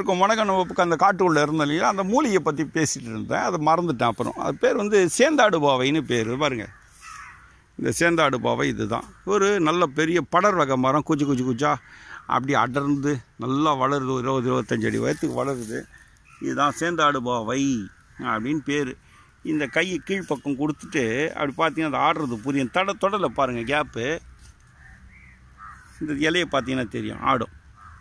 பக்கம் மணக்கண்ண பக்கம் அந்த காட்டுக்குள்ளே இருந்தோம் இல்லையா அந்த மூலிகையை பற்றி பேசிகிட்டு இருந்தேன் அதை மறந்துட்டேன் அப்புறம் அது பேர் வந்து சேந்தாடு பாவைன்னு பேர் பாருங்க இந்த சேந்தாடு பாவை இதுதான் ஒரு நல்ல பெரிய படர் வகை மரம் குச்சி குச்சி குச்சா அப்படி அடர்ந்து நல்லா வளருது ஒரு இருபது இருபத்தஞ்சு அடி உயரத்துக்கு வளருது இதுதான் சேந்தாடு பாவை அப்படின்னு பேர் இந்த கையை கீழ்ப்பக்கம் கொடுத்துட்டு அப்படி பார்த்தீங்கன்னா அது ஆடுறது புரியும் தட தொடலை பாருங்கள் கேப்பு இந்த இலையை பார்த்தீங்கன்னா தெரியும் ஆடும்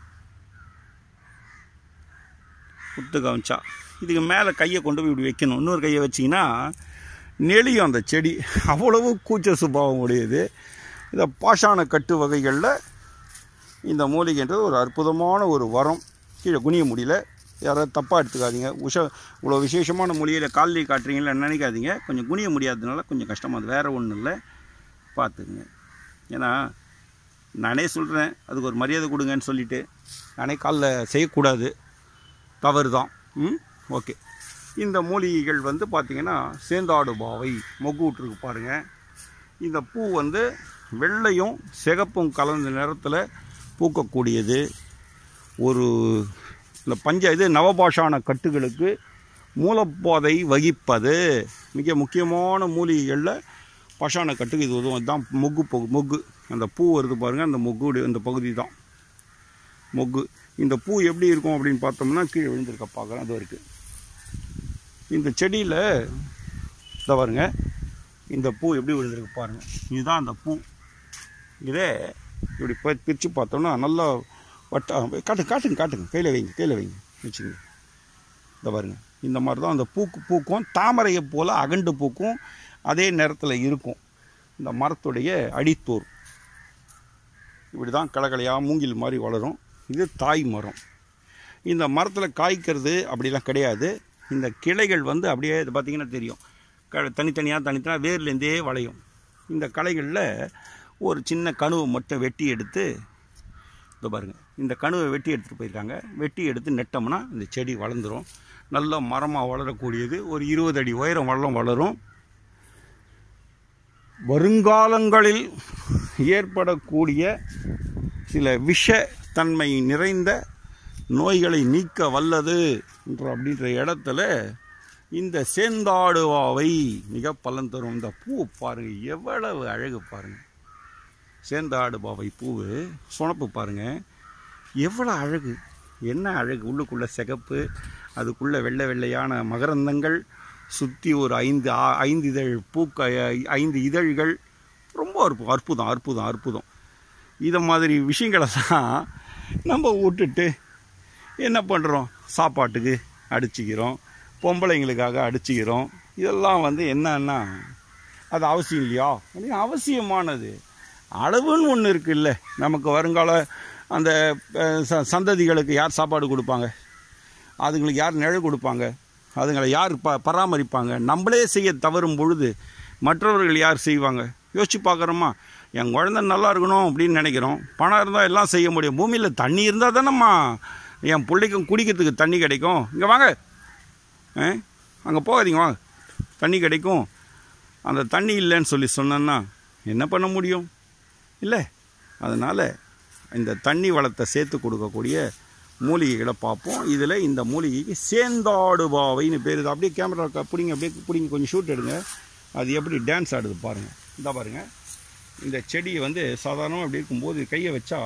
குத்து கவனிச்சா இதுக்கு மேலே கையை கொண்டு போய் இப்படி வைக்கணும் இன்னொரு கையை வச்சிங்கன்னா நெளியும் அந்த செடி அவ்வளவு கூச்ச சுபாவம் உடையது இந்த பாஷான கட்டு வகைகளில் இந்த மூலிகைன்றது ஒரு அற்புதமான ஒரு வரம் கீழே குனிய முடியல யாராவது தப்பாக எடுத்துக்காதீங்க உஷ இவ்வளோ விசேஷமான மொழியில் காலையை காட்டுறீங்களா நினைக்காதீங்க கொஞ்சம் குனிய முடியாததுனால கொஞ்சம் கஷ்டமாக அது வேறு ஒன்றும் இல்லை பார்த்துக்குங்க ஏன்னா நானே சொல்கிறேன் அதுக்கு ஒரு மரியாதை கொடுங்கன்னு சொல்லிட்டு நானே காலில் செய்யக்கூடாது தவறு தான் ம் ஓகே இந்த மூலிகைகள் வந்து பார்த்திங்கன்னா சேந்தாடு பாவை மொக்கூட்டிருக்கு பாருங்கள் இந்த பூ வந்து வெள்ளையும் சிகப்பும் கலந்த நிறத்தில் பூக்கக்கூடியது ஒரு இந்த பஞ்ச இது நவபாஷான கட்டுகளுக்கு மூலப்பாதை வகிப்பது மிக முக்கியமான மூலிகைகளில் பாஷான கட்டுக்கு இது உதவும் இதுதான் மொக்கு பொ மொக்கு அந்த பூ வருது பாருங்கள் அந்த மொக்கு இந்த பகுதி தான் மொக்கு இந்த பூ எப்படி இருக்கும் அப்படின்னு பார்த்தோம்னா கீழே விழுந்திருக்க பார்க்குறேன் அது இருக்குது இந்த செடியில் இதை பாருங்க இந்த பூ எப்படி விழுந்திருக்கு பாருங்கள் இதுதான் அந்த பூ இதே இப்படி போய் பிரித்து பார்த்தோம்னா நல்லா வட்ட காட்டுங்க காட்டுங்க காட்டுங்க கையில் வைங்க கையில் வைங்க வச்சுக்கோங்க இதை பாருங்க இந்த மாதிரி தான் அந்த பூக்கு பூக்கும் தாமரையை போல் அகண்டு பூக்கும் அதே நேரத்தில் இருக்கும் இந்த மரத்துடைய அடித்தோர் இப்படி தான் களைகளையாக மூங்கில் மாதிரி வளரும் இது தாய் மரம் இந்த மரத்தில் காய்க்கிறது அப்படிலாம் கிடையாது இந்த கிளைகள் வந்து அப்படியே இது பார்த்திங்கன்னா தெரியும் க தனித்தனியாக தனித்தனியாக வேர்லேருந்தே வளையும் இந்த களைகளில் ஒரு சின்ன கணுவை மட்டும் வெட்டி எடுத்து இதோ பாருங்கள் இந்த கணுவை வெட்டி எடுத்துகிட்டு போயிருக்காங்க வெட்டி எடுத்து நெட்டோம்னா இந்த செடி வளர்ந்துடும் நல்ல மரமாக வளரக்கூடியது ஒரு இருபது அடி உயரம் வளம் வளரும் வருங்காலங்களில் ஏற்படக்கூடிய சில விஷ தன்மை நிறைந்த நோய்களை நீக்க வல்லது என்ற அப்படின்ற இடத்துல இந்த சேந்தாடுவாவை மிக பலன் தரும் இந்த பூ பாருங்க எவ்வளவு அழகு பாருங்க சேந்தாடுபாவை பூவு சுணப்பு பாருங்க எவ்வளோ அழகு என்ன அழகு உள்ளுக்குள்ள சிகப்பு அதுக்குள்ள வெள்ளை வெள்ளையான மகரந்தங்கள் சுற்றி ஒரு ஐந்து ஆ- ஐந்து இதழ் பூக்க ஐந்து இதழ்கள் ரொம்ப அற்புதம் அற்புதம் அற்புதம் அற்புதம் இதை மாதிரி விஷயங்களை தான் நம்ம விட்டுட்டு என்ன பண்ணுறோம் சாப்பாட்டுக்கு அடிச்சுக்கிறோம் பொம்பளைங்களுக்காக அடிச்சுக்கிறோம் இதெல்லாம் வந்து என்னன்னா அது அவசியம் இல்லையா அப்படின்னு அவசியமானது அளவுன்னு ஒன்று இருக்குல்ல நமக்கு வருங்கால அந்த அஹ், ச- சந்ததிகளுக்கு யார் சாப்பாடு கொடுப்பாங்க அதுங்களுக்கு யார் நிழல் கொடுப்பாங்க அதுங்களை யார் ப பராமரிப்பாங்க நம்மளே செய்ய தவறும் பொழுது மற்றவர்கள் யார் செய்வாங்க யோசிச்சு பார்க்குறோமா என் குழந்தை நல்லா இருக்கணும் அப்படின்னு நினைக்கிறோம் பணம் இருந்தால் எல்லாம் செய்ய முடியும் பூமியில் தண்ணி இருந்தால் தானேம்மா என் பிள்ளைக்கும் குடிக்கிறதுக்கு தண்ணி கிடைக்கும் இங்கே வாங்க அங்கே போகாதீங்க வாங்க தண்ணி கிடைக்கும் அந்த தண்ணி இல்லைன்னு சொல்லி சொன்னேன்னா என்ன பண்ண முடியும் இல்லை அதனால் இந்த தண்ணி வளத்தை சேர்த்து கொடுக்கக்கூடிய மூலிகைகளை பார்ப்போம் இதில் இந்த மூலிகைக்கு சேந்தாடு பாவைன்னு பேர் இது அப்படியே கேமரா பிடிங்க அப்படியே பிடிங்க கொஞ்சம் ஷூட் எடுங்க அது எப்படி டான்ஸ் ஆடுது பாருங்கள் இந்த பாருங்கள் இந்த செடியை வந்து சாதாரணமாக அப்படி இருக்கும்போது கையை வச்சா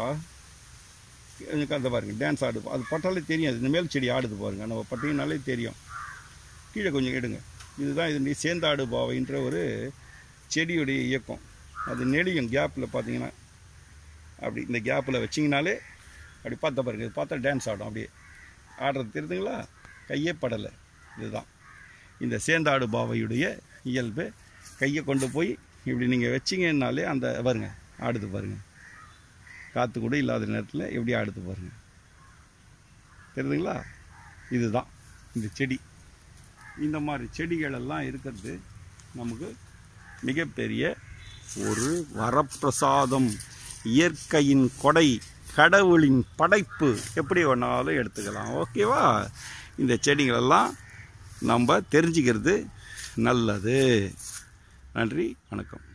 எனக்கு அந்த பாருங்கள் டான்ஸ் ஆடுது அது பட்டாலே தெரியும் அது இந்த மேல் செடி ஆடுது பாருங்கள் நம்ம பட்டினாலே தெரியும் கீழே கொஞ்சம் எடுங்க இதுதான் இது சேந்தாடு பாவைன்ற ஒரு செடியுடைய இயக்கம் அது நெளியும் கேப்பில் பார்த்தீங்கன்னா அப்படி இந்த கேப்பில் வச்சிங்கனாலே அப்படி பார்த்த பாருங்க இது பார்த்தா டான்ஸ் ஆடும் அப்படியே ஆடுறது தெரியுதுங்களா கையே படலை இதுதான் இந்த சேந்தாடு பாவையுடைய இயல்பு கையை கொண்டு போய் இப்படி நீங்கள் வச்சிங்கன்னாலே அந்த பாருங்க ஆடுது பாருங்க காற்று கூட இல்லாத நேரத்தில் எப்படி ஆடுது பாருங்க தெரியுதுங்களா இதுதான் இந்த செடி இந்த மாதிரி செடிகள் எல்லாம் இருக்கிறது நமக்கு மிகப்பெரிய ஒரு வரப்பிரசாதம் இயற்கையின் கொடை கடவுளின் படைப்பு எப்படி வேணாலும் எடுத்துக்கலாம் ஓகேவா இந்த செடிகளெல்லாம் நம்ம தெரிஞ்சுக்கிறது நல்லது நன்றி வணக்கம்